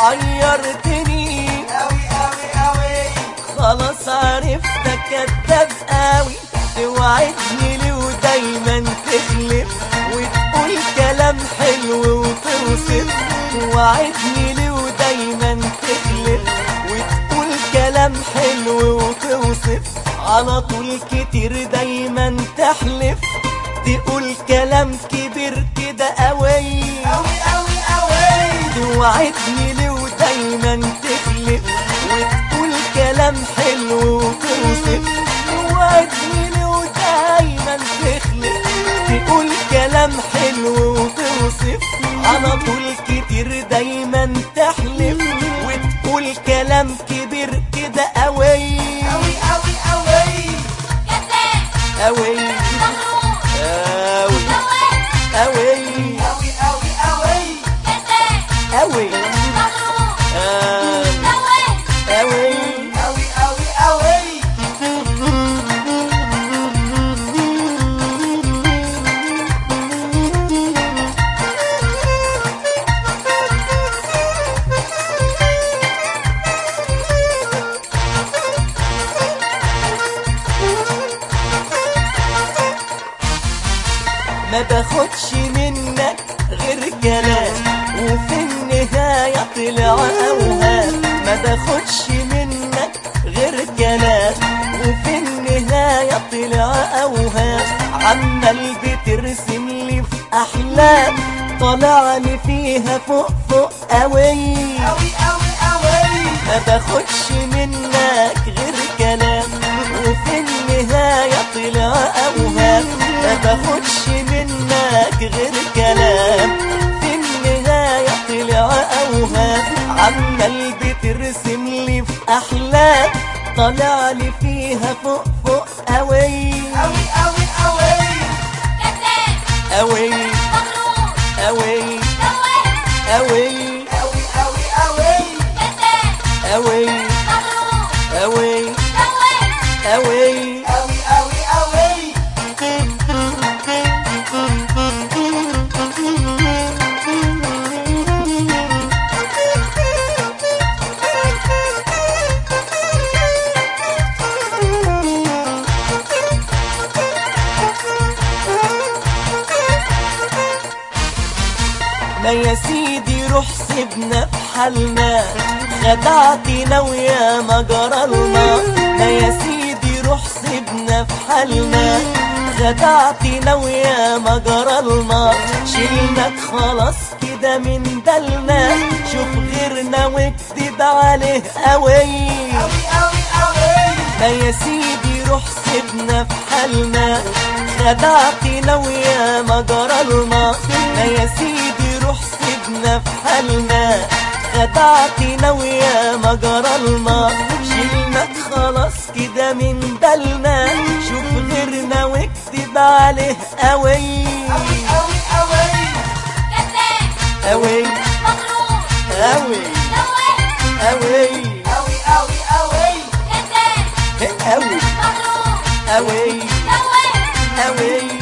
حيرتني أوي أوي أوي خلاص عرفتك كداب قوي توعدني ليه ودايما تخلف وتقول كلام حلو وتوصف توعدني ليه ودايما تخلف وتقول كلام حلو وتوصف على طول كتير دايما تحلف تقول كلام كبير كده قوي أوي أوي أوي توعدني ليه ودايما تخلف وتقول كلام حلو وتوصف توعدني ليه ودايما تخلف تقول كلام حلو وتوصف على طول كتير دايما تحلف وتقول كلام كبير كده قوي أوي أوي أوي كذاب قوي مغرور قوي سواق قوي أوي أوي أوي كذاب قوي مغرور آه، سواق قوي أوي أوي أوي ما باخدش منك غير كلام وفي النهاية طلع أوهام ما باخدش منك غير كلام وفي النهاية طلع أوهام عمال بترسم لي في أحلام طلع لي فيها فوق فوق أوي أوي أوي أوي ما باخدش منك غير كلام وفي النهاية طلع أوهام ما باخدش منك غير كلام في النهاية طلع أوهام عمال بترسم لي في أحلام طلع لي فيها فوق فوق أوي أوي أوي أوي كذاب أوي مغرور أوي سواق أوي أوي أوي أوي كذاب أوي مغرور أوي سواق أوي أوي أوي أوي ما يا سيدي روح سيبنا في حالنا خدعتنا ويا ما جرالنا ما يا سيدي روح سيبنا في حالنا خدعتنا ويا ما جرالنا شيلناك خلاص كده من دلنا شوف غيرنا واكتب عليه قوي أوي أوي أوي ما يا سيدي روح سيبنا في حالنا خدعتنا ويا ما جرالنا ما يا سيدي روح سيبنا في حالنا خدعتنا ويا ما جرالنا شيلناك خلاص كده من بالنا شوف غيرنا واكتب عليه قوي أوي أوي أوي كذاب قوي مغرور قوي سواق قوي أوي أوي أوي كذاب قوي مغرور قوي سواق قوي